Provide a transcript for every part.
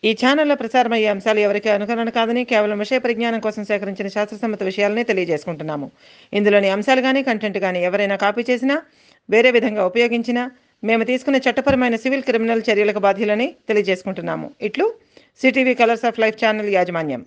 ఈ ఛానల్లో ప్రసారమయ్యే అంశాలు ఎవరికి అనుకరణ కాదని కేవలం విషయ పరిజ్ఞానం కోసం సేకరించిన శాస్త్రసమ్మత విషయాలనే తెలియజేసుకుంటున్నాము ఇందులోని అంశాలు కానీ కంటెంట్ కానీ ఎవరైనా కాపీ చేసినా వేరే విధంగా ఉపయోగించినా మేము తీసుకునే చట్టపరమైన సివిల్ క్రిమినల్ చర్యలకు బాధ్యులని తెలియజేసుకుంటున్నాము ఇట్లు CTV colours of life channel యాజమాన్యం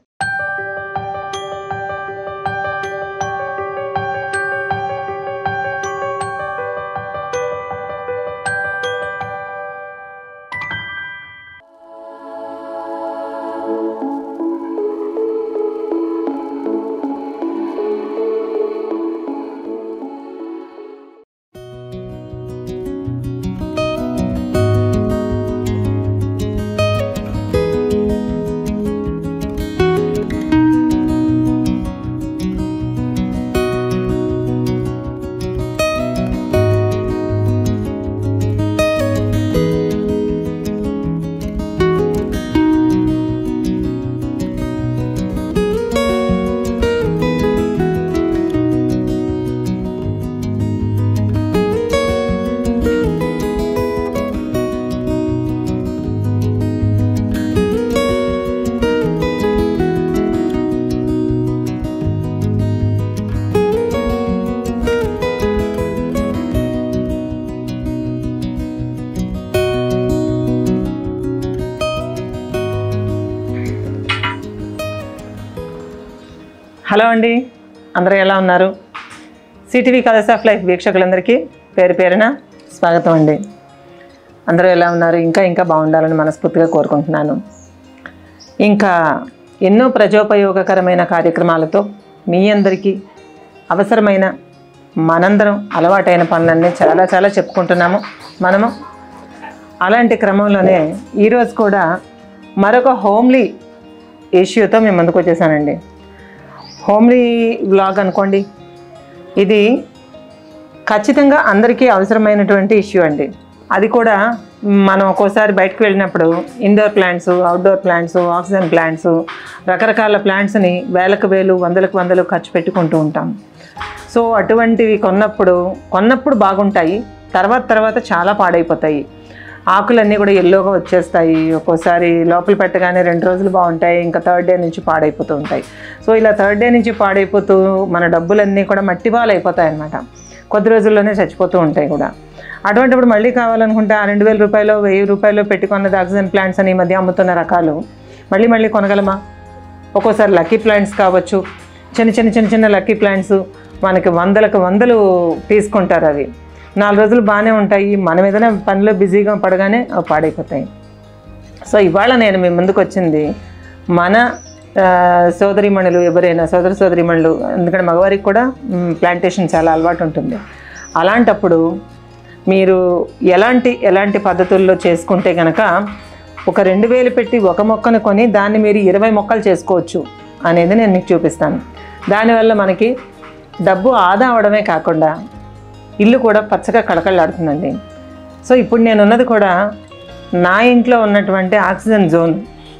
హలో అండి అందరూ ఎలా ఉన్నారు సిటీవీ కలర్స్ ఆఫ్ లైఫ్ వీక్షకులందరికీ పేరు పేరున స్వాగతం అండి అందరూ ఎలా ఉన్నారు ఇంకా ఇంకా బాగుండాలని మనస్ఫూర్తిగా కోరుకుంటున్నాను ఇంకా ఎన్నో ప్రజోపయోగకరమైన కార్యక్రమాలతో మీ అందరికీ అవసరమైన మనందరం అలవాటైన పనులన్నీ చాలా చాలా చెప్పుకుంటున్నాము మనము అలాంటి క్రమంలోనే ఈరోజు కూడా మరొక హోమ్లీ ఇష్యూతో మేము ముందుకు వచ్చేసానండి హోమ్లీ వ్లాగ్ అనుకోండి ఇది ఖచ్చితంగా అందరికీ అవసరమైనటువంటి ఇష్యూ అండి అది కూడా మనం ఒక్కోసారి బయటకు వెళ్ళినప్పుడు indoor plants outdoor plants oxygen plants రకరకాల ప్లాంట్స్ని వేలకు వేలు వందలకు వందలు ఖర్చు పెట్టుకుంటూ ఉంటాం సో అటువంటివి కొన్నప్పుడు కొన్నప్పుడు బాగుంటాయి తర్వాత తర్వాత చాలా పాడైపోతాయి ఆకులన్నీ కూడా ఎల్లోగా వచ్చేస్తాయి ఒక్కోసారి లోపల పెట్టగానే రెండు రోజులు బాగుంటాయి ఇంకా థర్డ్ డే నుంచి పాడైపోతూ ఉంటాయి సో ఇలా థర్డ్ డే నుంచి పాడైపోతూ మన డబ్బులన్నీ కూడా మట్టి అయిపోతాయి అన్నమాట కొద్ది రోజుల్లోనే చచ్చిపోతూ ఉంటాయి కూడా అటువంటిప్పుడు మళ్ళీ కావాలనుకుంటే ఆ రెండు వేల రూపాయలు వెయ్యి రూపాయలు పెట్టుకున్నది ఆక్సిజన్ ప్లాంట్స్ అని ఈ మధ్య అమ్ముతున్న రకాలు మళ్ళీ మళ్ళీ కొనగలమా ఒక్కోసారి లక్కీ ప్లాంట్స్ కావచ్చు చిన్న చిన్న చిన్న చిన్న లక్కీ ప్లాంట్స్ మనకి వందలకు వందలు తీసుకుంటారు అవి నాలుగు రోజులు బాగానే ఉంటాయి మనం ఏదైనా పనిలో బిజీగా పడగానే అవి పాడైపోతాయి సో ఇవాళ నేను మీ ముందుకు వచ్చింది మన ఆ, సోదరీమణులు ఎవరైనా సోదర సోదరీమణులు ఎందుకంటే మగవారికి కూడా ప్లాంటేషన్ చాలా అలవాటు ఉంటుంది అలాంటప్పుడు మీరు ఎలాంటి ఎలాంటి పద్ధతుల్లో చేసుకుంటే కనుక ఒక రెండు వేలు పెట్టి ఒక మొక్కను కొని దాన్ని మీరు ఇరవై మొక్కలు చేసుకోవచ్చు అనేది నేను మీకు చూపిస్తాను దానివల్ల మనకి డబ్బు ఆదా అవడమే కాకుండా ఇల్లు కూడా పచ్చగా కళకళలాడుతుందండి సో ఇప్పుడు నేను ఉన్నది కూడా నా ఇంట్లో ఉన్నటువంటి ఆక్సిజన్ జోన్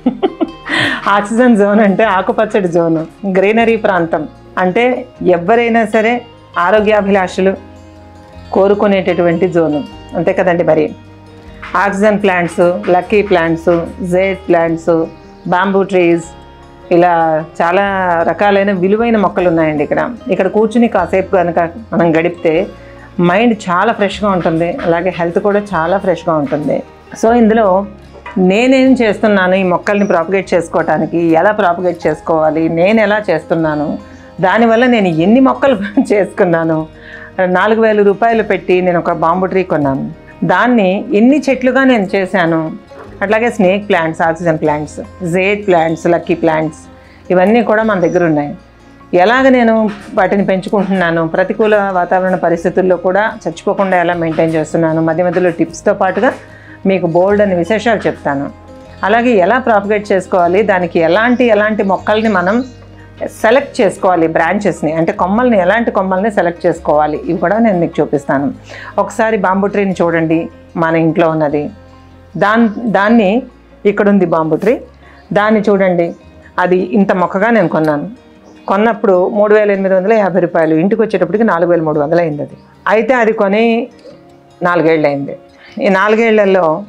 ఆక్సిజన్ జోన్ అంటే ఆకుపచ్చడి జోను గ్రీనరీ ప్రాంతం అంటే ఎవరైనా సరే ఆరోగ్యాభిలాషులు కోరుకునేటటువంటి జోను అంతే కదండి మరి oxygen plants lucky plants jade plants bamboo trees ఇలా చాలా రకాలైన విలువైన మొక్కలు ఉన్నాయండి ఇక్కడ ఇక్కడ కూర్చుని కాసేపు కనుక మనం గడిపితే మైండ్ చాలా ఫ్రెష్గా ఉంటుంది అలాగే హెల్త్ కూడా చాలా ఫ్రెష్గా ఉంటుంది సో ఇందులో నేనేం చేస్తున్నాను ఈ మొక్కల్ని ప్రాపగేట్ చేసుకోవటానికి ఎలా ప్రాపగేట్ చేసుకోవాలి నేను ఎలా చేస్తున్నాను దానివల్ల నేను ఎన్ని మొక్కలు చేసుకున్నాను నాలుగు వేల రూపాయలు పెట్టి నేను ఒక బాంబు ట్రీ కొన్నాను దాన్ని ఎన్ని చెట్లుగా నేను చేశాను అట్లాగే snake plants oxygen plants jade plants lucky plants ఇవన్నీ కూడా మన దగ్గర ఉన్నాయి ఎలాగ నేను వాటిని పెంచుకుంటున్నాను ప్రతికూల వాతావరణ పరిస్థితుల్లో కూడా చచ్చిపోకుండా ఎలా మెయింటైన్ చేస్తున్నాను మధ్య మధ్యలో టిప్స్తో పాటుగా మీకు బోల్డ్ అని విశేషాలు చెప్తాను అలాగే ఎలా ప్రాపగేట్ చేసుకోవాలి దానికి ఎలాంటి ఎలాంటి మొక్కల్ని మనం సెలెక్ట్ చేసుకోవాలి బ్రాంచెస్ని అంటే కొమ్మల్ని ఎలాంటి కొమ్మల్ని సెలెక్ట్ చేసుకోవాలి ఇవి కూడా నేను మీకు చూపిస్తాను ఒకసారి బాంబు ట్రీని చూడండి మన ఇంట్లో ఉన్నది దాన్ దాన్ని ఇక్కడ ఉంది బాంబు ట్రీ దాన్ని చూడండి అది ఇంత మొక్కగా నేను కొన్నాను కొన్నప్పుడు మూడు వేల ఎనిమిది వందల యాభై రూపాయలు ఇంటికి వచ్చేటప్పటికి నాలుగు వేల మూడు వందలు అయింది అది అయితే అది కొని నాలుగేళ్ళు అయింది ఈ నాలుగేళ్లలో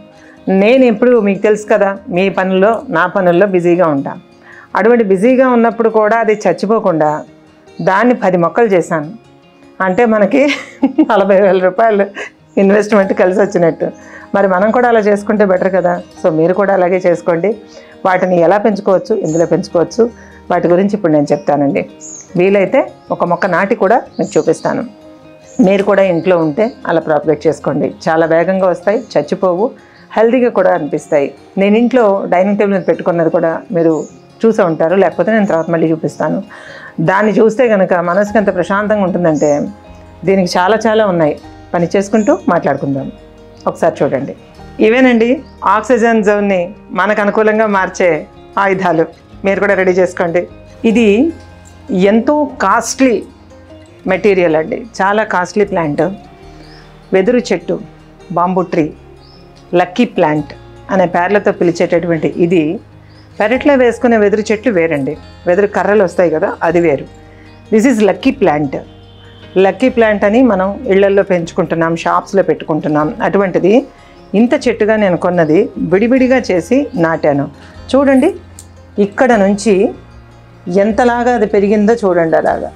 నేను ఎప్పుడు మీకు తెలుసు కదా మీ పనుల్లో నా పనుల్లో బిజీగా ఉంటా అటువంటి బిజీగా ఉన్నప్పుడు కూడా అది చచ్చిపోకుండా దాన్ని పది మొక్కలు చేశాను అంటే మనకి నలభై వేల రూపాయలు ఇన్వెస్ట్మెంట్ కలిసి వచ్చినట్టు మరి మనం కూడా అలా చేసుకుంటే బెటర్ కదా సో మీరు కూడా అలాగే చేసుకోండి వాటిని ఎలా పెంచుకోవచ్చు ఇందులో పెంచుకోవచ్చు వాటి గురించి ఇప్పుడు నేను చెప్తానండి వీలైతే ఒక మొక్క నాటి కూడా మీకు చూపిస్తాను మీరు కూడా ఇంట్లో ఉంటే అలా ప్రాపగేట్ చేసుకోండి చాలా వేగంగా వస్తాయి చచ్చిపోవు హెల్తీగా కూడా అనిపిస్తాయి నేను ఇంట్లో డైనింగ్ టేబుల్ మీద పెట్టుకున్నది కూడా మీరు చూసే ఉంటారు లేకపోతే నేను తర్వాత మళ్ళీ చూపిస్తాను దాన్ని చూస్తే కనుక మనసుకి ఎంత ప్రశాంతంగా ఉంటుందంటే దీనికి చాలా చాలా ఉన్నాయి పని చేసుకుంటూ మాట్లాడుకుందాం ఒకసారి చూడండి ఇవేనండి ఆక్సిజన్ జోన్ని మనకు అనుకూలంగా మార్చే ఆయుధాలు మీరు కూడా రెడీ చేసుకోండి ఇది ఎంతో కాస్ట్లీ మెటీరియల్ అండి చాలా కాస్ట్లీ ప్లాంట్ వెదురు చెట్టు బాంబు ట్రీ లక్కీ ప్లాంట్ అనే పేర్లతో పిలిచేటటువంటి ఇది పెరట్లో వేసుకునే వెదురు చెట్లు వేరండి వెదురు కర్రలు వస్తాయి కదా అది వేరు this is lucky plant lucky plant అని మనం ఇళ్లల్లో పెంచుకుంటున్నాం షాప్స్లో పెట్టుకుంటున్నాం అటువంటిది ఇంత చెట్టుగా నేను కొన్నది విడివిడిగా చేసి నాటాను చూడండి ఇక్కడ నుంచి ఎంతలాగా అది పెరిగిందో చూడండి అలాగా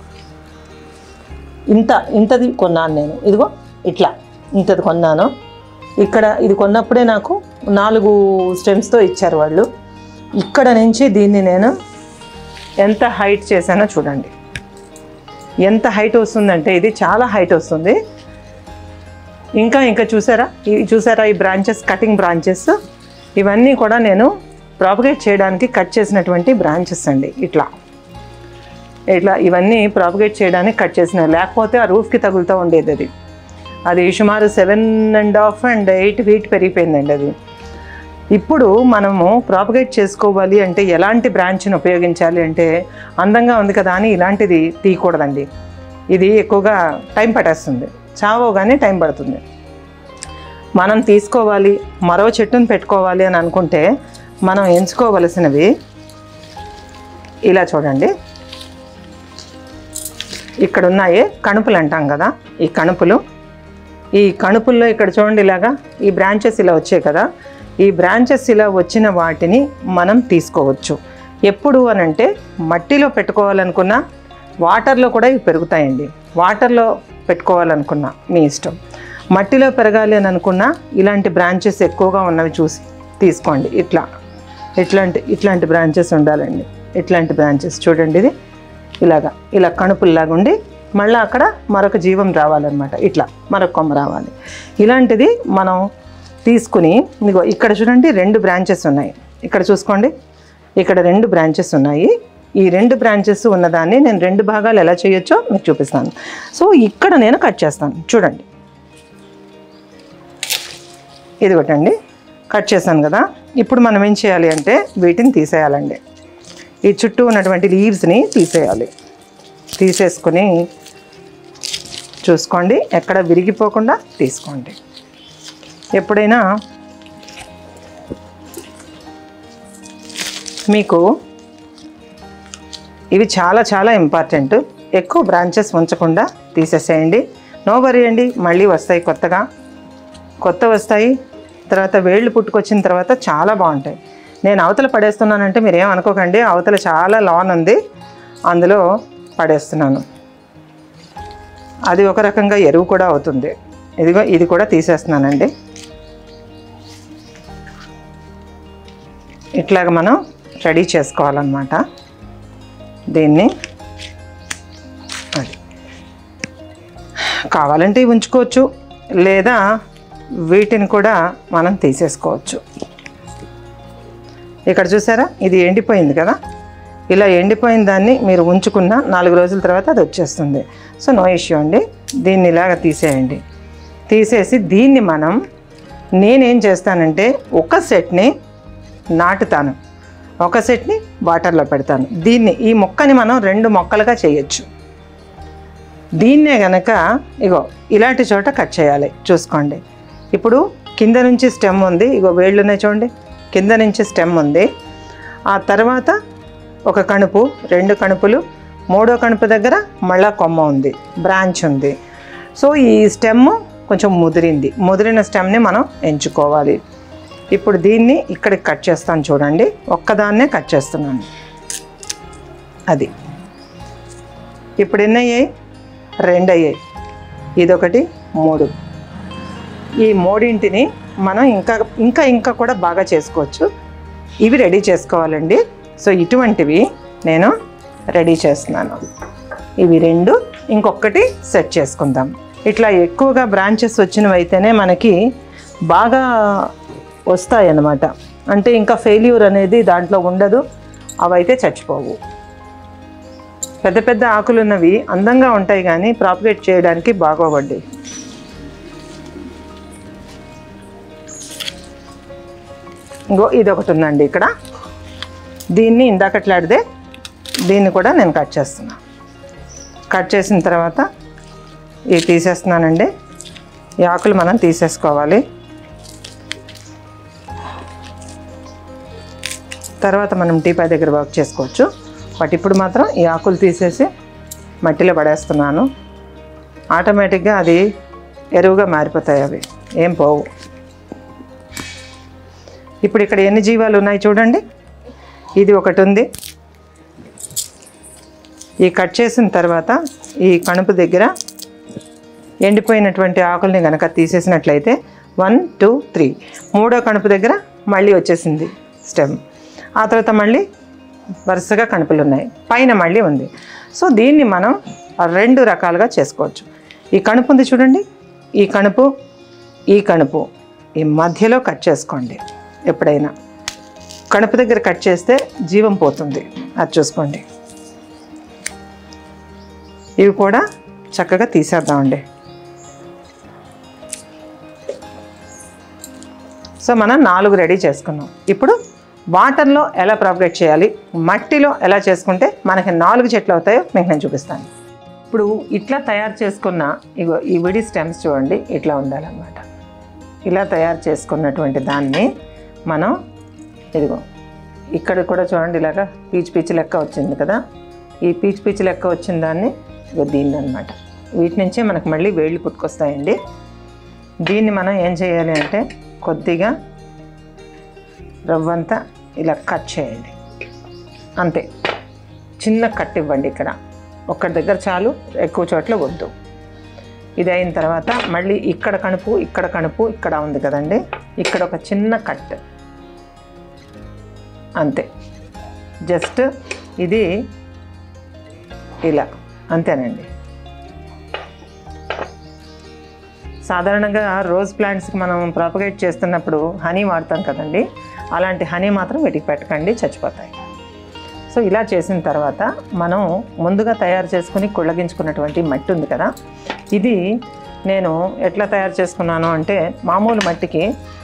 ఇంత ఇంతది కొన్నాను నేను ఇదిగో ఇట్లా ఇంతది కొన్నాను ఇక్కడ ఇది కొన్నప్పుడే నాకు నాలుగు స్టెమ్స్తో ఇచ్చారు వాళ్ళు ఇక్కడ నుంచి దీన్ని నేను ఎంత హైట్ చేశానో చూడండి ఎంత హైట్ వస్తుందంటే ఇది చాలా హైట్ వస్తుంది ఇంకా ఇంకా చూసారా ఇవి చూసారా ఈ బ్రాంచెస్ కటింగ్ బ్రాంచెస్ ఇవన్నీ కూడా నేను ప్రాపగేట్ చేయడానికి కట్ చేసినటువంటి బ్రాంచెస్ అండి ఇట్లా ఇట్లా ఇవన్నీ ప్రాపగేట్ చేయడానికి కట్ చేసిన లేకపోతే ఆ రూఫ్కి తగులుతూ ఉండేది అది అది సుమారు seven and half and eight feet పెరిగిపోయిందండి అది ఇప్పుడు మనము ప్రాపగేట్ చేసుకోవాలి అంటే ఎలాంటి బ్రాంచ్ని ఉపయోగించాలి అంటే అందంగా ఉంది కదా అని ఇలాంటిది తీయకూడదండి ఇది ఎక్కువగా టైం పట్టేస్తుంది చావోగానే టైం పడుతుంది మనం తీసుకోవాలి మరో చెట్టును పెట్టుకోవాలి అని అనుకుంటే మనం ఎంచుకోవలసినవి ఇలా చూడండి ఇక్కడ ఉన్నాయి కణుపులు అంటాం కదా ఈ కణుపులు ఈ కణుపుల్లో ఇక్కడ చూడండి ఇలాగా ఈ బ్రాంచెస్ ఇలా వచ్చాయి కదా ఈ బ్రాంచెస్ ఇలా వచ్చిన వాటిని మనం తీసుకోవచ్చు ఎప్పుడు అని అంటే మట్టిలో పెట్టుకోవాలనుకున్న వాటర్లో కూడా ఇవి పెరుగుతాయండి వాటర్లో పెట్టుకోవాలనుకున్నా మీ ఇష్టం మట్టిలో పెరగాలి అని అనుకున్నా ఇలాంటి బ్రాంచెస్ ఎక్కువగా ఉన్నవి చూసి తీసుకోండి ఇట్లా ఇట్లాంటి ఇట్లాంటి బ్రాంచెస్ ఉండాలండి ఇట్లాంటి బ్రాంచెస్ చూడండి ఇది ఇలాగా ఇలా కణుపుల్లాగా ఉండి మళ్ళీ అక్కడ మరొక జీవం రావాలన్నమాట ఇట్లా మరొక కొమ్మ రావాలి ఇలాంటిది మనం తీసుకుని ఇదిగో ఇక్కడ చూడండి రెండు బ్రాంచెస్ ఉన్నాయి ఇక్కడ చూసుకోండి ఇక్కడ రెండు బ్రాంచెస్ ఉన్నాయి ఈ రెండు బ్రాంచెస్ ఉన్నదాన్ని నేను రెండు భాగాలు ఎలా చేయొచ్చో మీకు చూపిస్తాను సో ఇక్కడ నేను కట్ చేస్తాను చూడండి ఇది ఒకటండి కట్ చేశాను కదా ఇప్పుడు మనం ఏం చేయాలి అంటే వీటిని తీసేయాలండి ఈ చుట్టూ ఉన్నటువంటి లీవ్స్ని తీసేయాలి తీసేసుకొని చూసుకోండి ఎక్కడ విరిగిపోకుండా తీసుకోండి ఎప్పుడైనా మీకు ఇవి చాలా చాలా ఇంపార్టెంట్ ఎక్కువ బ్రాంచెస్ ఉంచకుండా తీసేసేయండి నో వరీ అండి మళ్ళీ వస్తాయి కొత్తగా కొత్త వస్తాయి తర్వాత వేళ్ళు పుట్టుకొచ్చిన తర్వాత చాలా బాగుంటాయి నేను అవతల పడేస్తున్నానంటే మీరు ఏమనుకోకండి అవతల చాలా లాన్ ఉంది అందులో పడేస్తున్నాను అది ఒక రకంగా ఎరువు కూడా అవుతుంది ఇదిగో ఇది కూడా తీసేస్తున్నానండి ఇట్లాగ మనం రెడీ చేసుకోవాలన్నమాట దీన్ని అది కావాలంటే ఇవి ఉంచుకోవచ్చు లేదా వీటిని కూడా మనం తీసేసుకోవచ్చు ఇక్కడ చూసారా ఇది ఎండిపోయింది కదా ఇలా ఎండిపోయిన దాన్ని మీరు ఉంచుకున్న నాలుగు రోజుల తర్వాత అది వచ్చేస్తుంది సో నో ఇష్యూ అండి దీన్ని ఇలాగ తీసేయండి తీసేసి దీన్ని మనం నేనేం చేస్తానంటే ఒక సెట్ని నాటుతాను ఒక సెట్ని వాటర్లో పెడతాను దీన్ని ఈ మొక్కని మనం రెండు మొక్కలుగా చేయొచ్చు దీన్నే గనక ఇగో ఇలాంటి చోట కట్ చేయాలి చూసుకోండి ఇప్పుడు కింద నుంచి స్టెమ్ ఉంది ఇగో వేళ్ళు ఉన్నాయి చూడండి కింద నుంచి స్టెమ్ ఉంది ఆ తర్వాత ఒక కణుపు రెండు కణుపులు మూడో కణుపు దగ్గర మళ్ళా కొమ్మ ఉంది బ్రాంచ్ ఉంది సో ఈ స్టెమ్ కొంచెం ముదిరింది ముదిరిన స్టెమ్ని మనం ఎంచుకోవాలి ఇప్పుడు దీన్ని ఇక్కడికి కట్ చేస్తాను చూడండి ఒక్కదాన్నే కట్ చేస్తున్నాను అది ఇప్పుడు ఎన్ని అయ్యాయి రెండు అయ్యాయి ఇదొకటి మూడు ఈ మూడింటిని మనం ఇంకా ఇంకా ఇంకా కూడా బాగా చేసుకోవచ్చు ఇవి రెడీ చేసుకోవాలండి సో ఇటువంటివి నేను రెడీ చేస్తున్నాను ఇవి రెండు ఇంకొకటి సెట్ చేసుకుందాం ఇట్లా ఎక్కువగా బ్రాంచెస్ వచ్చినవి అయితేనే మనకి బాగా వస్తాయి అన్నమాట అంటే ఇంకా ఫెయిల్యూర్ అనేది దాంట్లో ఉండదు అవైతే చచ్చిపోవు పెద్ద పెద్ద ఆకులు ఉన్నవి అందంగా ఉంటాయి కానీ ప్రాపగేట్ చేయడానికి బాగోవండి ఇంకో ఇది ఒకటి ఉందండి ఇక్కడ దీన్ని ఇందాకట్లాడితే దీన్ని కూడా నేను కట్ చేస్తున్నా కట్ చేసిన తర్వాత ఇవి తీసేస్తున్నానండి ఈ ఆకులు మనం తీసేసుకోవాలి తర్వాత మనం టీపా దగ్గర వర్క్ చేసుకోవచ్చు బట్ ఇప్పుడు మాత్రం ఈ ఆకులు తీసేసి మట్టిలో పడేస్తున్నాను ఆటోమేటిక్గా అది ఎరువుగా మారిపోతాయి అవి ఏం పోవు ఇప్పుడు ఇక్కడ ఎన్ని జీవాలు ఉన్నాయి చూడండి ఇది ఒకటి ఉంది ఈ కట్ చేసిన తర్వాత ఈ కణుపు దగ్గర ఎండిపోయినటువంటి ఆకుల్ని కనుక తీసేసినట్లయితే వన్ టూ త్రీ మూడో కణుపు దగ్గర మళ్ళీ వచ్చేసింది స్టెమ్ ఆ తర్వాత మళ్ళీ వరుసగా కణుపులు ఉన్నాయి పైన మళ్ళీ ఉంది సో దీన్ని మనం రెండు రకాలుగా చేసుకోవచ్చు ఈ కణుపు ఉంది చూడండి ఈ కణుపు ఈ కణుపు ఈ మధ్యలో కట్ చేసుకోండి ఎప్పుడైనా కణుపు దగ్గర కట్ చేస్తే జీవం పోతుంది అది చూసుకోండి ఇవి కూడా చక్కగా తీసేద్దామండి సో మనం నాలుగు రెడీ చేసుకున్నాం ఇప్పుడు వాటర్లో ఎలా ప్రాపగేట్ చేయాలి మట్టిలో ఎలా చేసుకుంటే మనకి నాలుగు చెట్లు అవుతాయో మీకు నేను చూపిస్తాను ఇప్పుడు ఇట్లా తయారు చేసుకున్న ఇగో ఈ విడి స్టెమ్స్ చూడండి ఇట్లా ఉండాలన్నమాట ఇలా తయారు చేసుకున్నటువంటి దాన్ని మనం ఇదిగో ఇక్కడ కూడా చూడండి ఇలాగా పీచు పీచు లెక్క వచ్చింది కదా ఈ పీచు పీచు లెక్క వచ్చిన దాన్ని ఇగో దీన్ని అనమాట వీటి నుంచే మనకు మళ్ళీ వేళ్ళు పుట్టుకొస్తాయండి దీన్ని మనం ఏం చేయాలి అంటే కొద్దిగా రవ్వంతా ఇలా కట్ చేయండి అంతే చిన్న కట్ ఇవ్వండి ఇక్కడ ఒక్కడి దగ్గర చాలు ఎక్కువ చోట్ల వద్దు ఇది అయిన తర్వాత మళ్ళీ ఇక్కడ కణుపు ఇక్కడ కణుపు ఇక్కడ ఉంది కదండి ఇక్కడ ఒక చిన్న కట్ అంతే జస్ట్ ఇది ఇలా అంతేనండి సాధారణంగా రోజ్ ప్లాంట్స్కి మనం ప్రాపగేట్ చేస్తున్నప్పుడు హనీ వాడతాం కదండి అలాంటి హనీ మాత్రం వీటికి పెట్టకండి చచ్చిపోతాయి సో ఇలా చేసిన తర్వాత మనం ముందుగా తయారు చేసుకుని కుళ్ళగించుకున్నటువంటి మట్టి ఉంది కదా ఇది నేను ఎట్లా తయారు చేసుకున్నాను అంటే మామూలు మట్టికి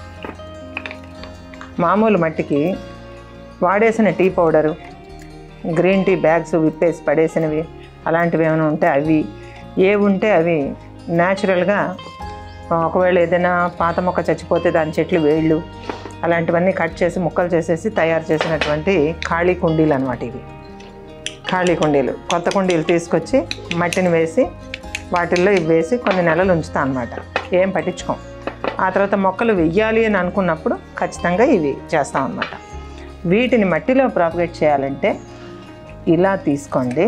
మామూలు మట్టికి వాడేసిన tea powder green tea bags విప్పేసి పడేసినవి అలాంటివి ఏమైనా ఉంటే అవి ఏ ఉంటే అవి న్యాచురల్గా ఒకవేళ ఏదైనా పాత మొక్క చచ్చిపోతే దాని చెట్లు వేళ్ళు అలాంటివన్నీ కట్ చేసి ముక్కలు చేసేసి తయారు చేసినటువంటి ఖాళీ కుండీలు అనమాట ఇవి ఖాళీ కుండీలు కొత్త కుండీలు తీసుకొచ్చి మట్టిని వేసి వాటిల్లో ఇవి వేసి కొన్ని నెలలు ఉంచుతాం అనమాట ఏం పట్టించుకోం ఆ తర్వాత మొక్కలు వెయ్యాలి అని అనుకున్నప్పుడు ఖచ్చితంగా ఇవి చేస్తాం అనమాట వీటిని మట్టిలో ప్రాపగేట్ చేయాలంటే ఇలా తీసుకోండి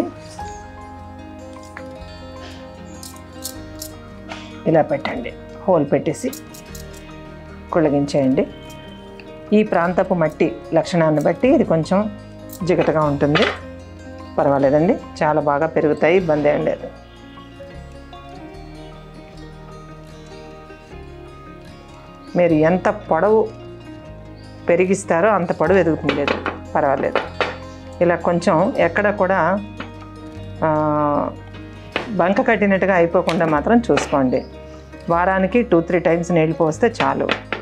ఇలా పెట్టండి హోల్ పెట్టేసి కుళ్ళగించేయండి ఈ ప్రాంతపు మట్టి లక్షణాన్ని బట్టి ఇది కొంచెం జిగటగా ఉంటుంది పర్వాలేదండి చాలా బాగా పెరుగుతాయి ఇబ్బంది ఏం లేదు మీరు ఎంత పొడవు పెరిగిస్తారో అంత పొడవు ఎదుగుతుంది లేదు పర్వాలేదు ఇలా కొంచెం ఎక్కడ కూడా ఆ, బంక కట్టినట్టుగా అయిపోకుండా మాత్రం చూసుకోండి వారానికి టూ త్రీ టైమ్స్ నీళ్ళు పోస్తే చాలు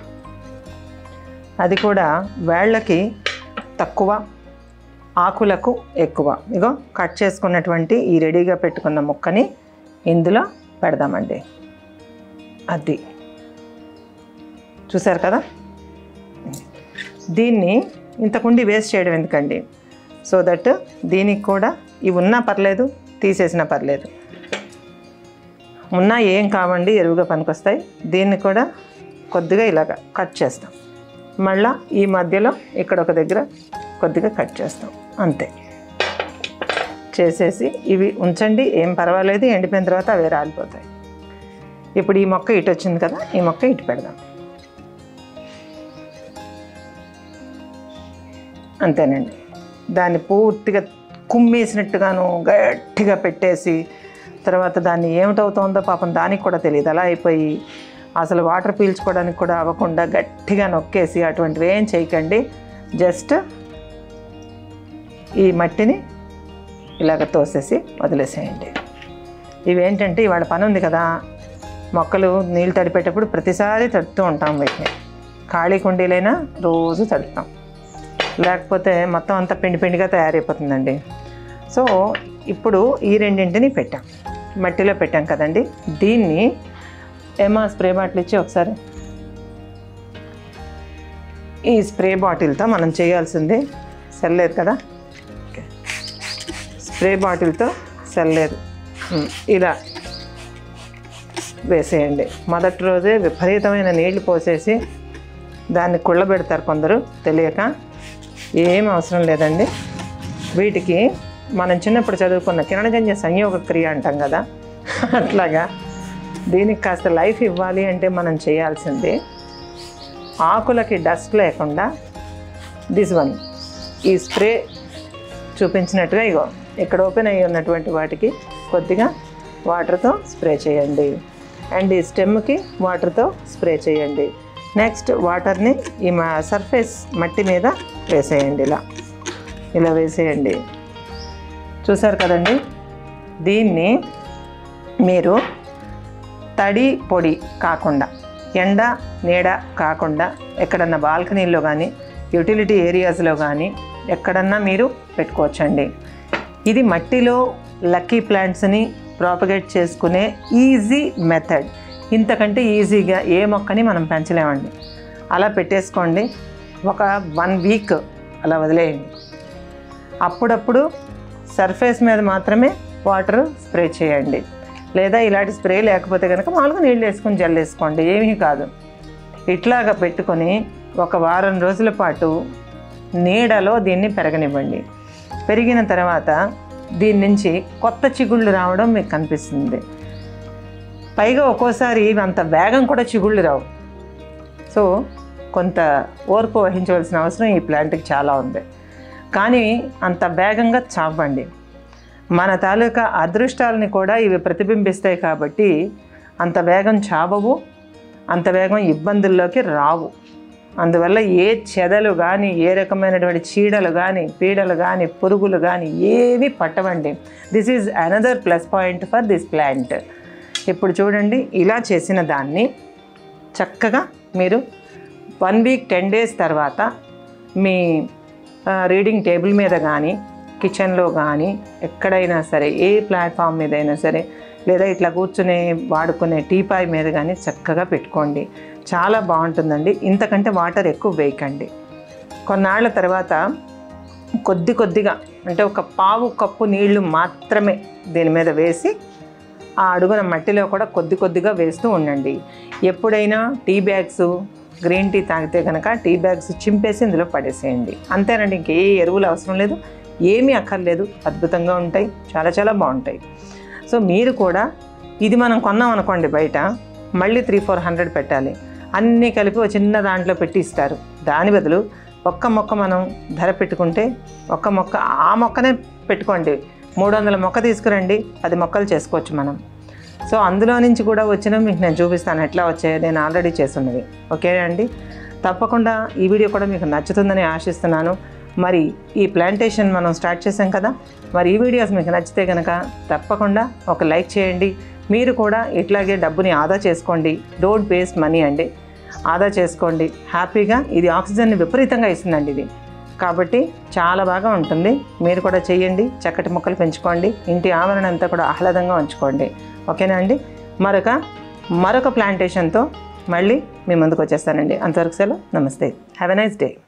అది కూడా వేళ్ళకి తక్కువ ఆకులకు ఎక్కువ ఇగో కట్ చేసుకున్నటువంటి ఈ రెడీగా పెట్టుకున్న ముక్కని ఇందులో పెడదామండి అది చూసారు కదా దీన్ని ఇంతకుండి వేస్ట్ చేయడం ఎందుకండి సో దట్ దీనికి కూడా ఇవి ఉన్నా పర్లేదు తీసేసినా పర్లేదు ఉన్నా ఏం కావండి ఎరువుగా పనికొస్తాయి దీన్ని కూడా కొద్దిగా ఇలాగ కట్ చేస్తాం మళ్ళా ఈ మధ్యలో ఇక్కడ ఒక దగ్గర కొద్దిగా కట్ చేస్తాం అంతే చేసేసి ఇవి ఉంచండి ఏం పర్వాలేదు ఎండిపోయిన తర్వాత అవి రాలిపోతాయి ఇప్పుడు ఈ మొక్క ఇటు వచ్చింది కదా ఈ మొక్క ఇటు పెడదాం అంతేనండి దాన్ని పూర్తిగా కుమ్మేసినట్టుగాను గట్టిగా పెట్టేసి తర్వాత దాన్ని ఏమిటవుతోందో పాపం దానికి కూడా తెలియదు అలా అయిపోయి అసలు వాటర్ పీల్చుకోవడానికి కూడా అవ్వకుండా గట్టిగా నొక్కేసి అటువంటివి ఏం చేయకండి జస్ట్ ఈ మట్టిని ఇలాగ తోసేసి వదిలేసేయండి ఇవేంటంటే ఇవాళ పని ఉంది కదా మొక్కలు నీళ్ళు తడిపేటప్పుడు ప్రతిసారి తడుతూ ఉంటాం వీటిని ఖాళీ కుండీలైనా రోజు తడుపుతాం లేకపోతే మొత్తం అంతా పిండి పిండిగా తయారైపోతుందండి సో ఇప్పుడు ఈ రెండింటిని పెట్టాం మట్టిలో పెట్టాం కదండి దీన్ని ఏమా స్ప్రే బాటిల్ ఇచ్చి ఒకసారి ఈ స్ప్రే బాటిల్తో మనం చేయాల్సింది సెల్లేదు కదా ఓకే స్ప్రే బాటిల్తో సెల్లేదు ఉమ్, ఇలా వేసేయండి మొదటి రోజే విపరీతమైన నీళ్లు పోసేసి దాన్ని కుళ్ళబెడతారు కొందరు తెలియక ఏం అవసరం లేదండి వీటికి మనం చిన్నప్పుడు చదువుకున్న కిరణజన్య సంయోగ క్రియ అంటాం కదా అట్లాగా దీనికి కాస్త లైఫ్ ఇవ్వాలి అంటే మనం చేయాల్సింది ఆకులకి డస్ట్ లేకుండా దిస్ వన్ ఈ స్ప్రే చూపించినట్టుగా ఇగో ఇక్కడ ఓపెన్ అయ్యి ఉన్నటువంటి వాటికి కొద్దిగా వాటర్తో స్ప్రే చేయండి అండ్ ఈ స్టెమ్కి వాటర్తో స్ప్రే చేయండి నెక్స్ట్ వాటర్ని ఈ మా సర్ఫేస్ మట్టి మీద వేసేయండి ఇలా ఇలా వేసేయండి చూసారు కదండి దీన్ని మీరు తడి పొడి కాకుండా ఎండ నీడ కాకుండా ఎక్కడన్నా బాల్కనీల్లో కానీ యూటిలిటీ ఏరియాస్లో కానీ ఎక్కడన్నా మీరు పెట్టుకోవచ్చండి ఇది మట్టిలో లక్కీ ప్లాంట్స్ని ప్రాపగేట్ చేసుకునే ఈజీ మెథడ్ ఇంతకంటే ఈజీగా ఏ మొక్కని మనం పెంచలేమండి అలా పెట్టేసుకోండి ఒక వన్ వీక్ అలా వదిలేయండి అప్పుడప్పుడు సర్ఫేస్ మీద మాత్రమే వాటర్ స్ప్రే చేయండి లేదా ఇలాంటి స్ప్రే లేకపోతే కనుక మామూలుగా నీళ్ళు వేసుకొని జల్లేసుకోండి ఏమీ కాదు ఇట్లాగా పెట్టుకొని ఒక వారం రోజుల పాటు నీడలో దీన్ని పెరగనివ్వండి పెరిగిన తర్వాత దీని నుంచి కొత్త చిగుళ్ళు రావడం మీకు కనిపిస్తుంది పైగా ఒక్కోసారి అంత వేగం కూడా చిగుళ్ళు రావు సో కొంత ఓర్పు వహించవలసిన అవసరం ఈ ప్లాంట్కి చాలా ఉంది కానీ అంత వేగంగా చావండి మన తాలూకా అదృష్టాలని కూడా ఇవి ప్రతిబింబిస్తాయి కాబట్టి అంత వేగం చావవు అంత వేగం ఇబ్బందుల్లోకి రావు అందువల్ల ఏ చెదలు కానీ ఏ రకమైనటువంటి చీడలు కానీ పీడలు కానీ పురుగులు కానీ ఏవి పట్టవండి this is another plus point for this plant ఇప్పుడు చూడండి ఇలా చేసిన దాన్ని చక్కగా మీరు వన్ వీక్ టెన్ డేస్ తర్వాత మీ ఆ, రీడింగ్ టేబుల్ మీద కానీ కిచెన్లో కానీ ఎక్కడైనా సరే ఏ ప్లాట్ఫామ్ మీద అయినా సరే లేదా ఇట్లా కూర్చునే వాడుకునే టీపాయ్ మీద కానీ చక్కగా పెట్టుకోండి చాలా బాగుంటుందండి ఇంతకంటే వాటర్ ఎక్కువ వేయకండి కొన్నాళ్ళ తర్వాత కొద్ది కొద్దిగా అంటే ఒక పావు కప్పు నీళ్లు మాత్రమే దీని మీద వేసి ఆ అడుగున మట్టిలో కూడా కొద్ది కొద్దిగా వేస్తూ ఉండండి ఎప్పుడైనా టీ బ్యాగ్స్ గ్రీన్ టీ తాగితే కనుక టీ బ్యాగ్స్ చింపేసి ఇందులో పడేసేయండి అంతేనండి ఇంకే ఎరువులు అవసరం లేదు ఏమీ అక్కర్లేదు అద్భుతంగా ఉంటాయి చాలా చాలా బాగుంటాయి సో మీరు కూడా ఇది మనం కొన్నాం అనుకోండి బయట మళ్ళీ త్రీ ఫోర్ హండ్రెడ్ పెట్టాలి అన్నీ కలిపి ఒక చిన్న దాంట్లో పెట్టి ఇస్తారు దాని బదులు ఒక్క మొక్క మనం ధర పెట్టుకుంటే ఒక్క మొక్క ఆ మొక్కనే పెట్టుకోండి మూడు వందల మొక్క తీసుకురండి పది మొక్కలు చేసుకోవచ్చు మనం సో అందులో నుంచి కూడా వచ్చినవి మీకు నేను చూపిస్తాను ఎట్లా వచ్చాయో నేను ఆల్రెడీ చేస్తున్నది ఓకే అండి తప్పకుండా ఈ వీడియో కూడా మీకు నచ్చుతుందని ఆశిస్తున్నాను మరి ఈ ప్లాంటేషన్ మనం స్టార్ట్ చేసాం కదా మరి ఈ వీడియోస్ మీకు నచ్చితే కనుక తప్పకుండా ఒక లైక్ చేయండి మీరు కూడా ఇట్లాగే డబ్బుని ఆదా చేసుకోండి డోంట్ వేస్ట్ మనీ అండి ఆదా చేసుకోండి హ్యాపీగా ఇది ఆక్సిజన్ని విపరీతంగా ఇస్తుందండి ఇది కాబట్టి చాలా బాగా ఉంటుంది మీరు కూడా చేయండి చక్కటి మొక్కలు పెంచుకోండి ఇంటి ఆవరణ అంతా కూడా ఆహ్లాదంగా ఉంచుకోండి ఓకేనా అండి మరొక మరొక ప్లాంటేషన్తో మళ్ళీ మీ ముందుకు వచ్చేస్తానండి అంతవరకు సెలవు నమస్తే హ్యావ్ ఎ నైస్ డే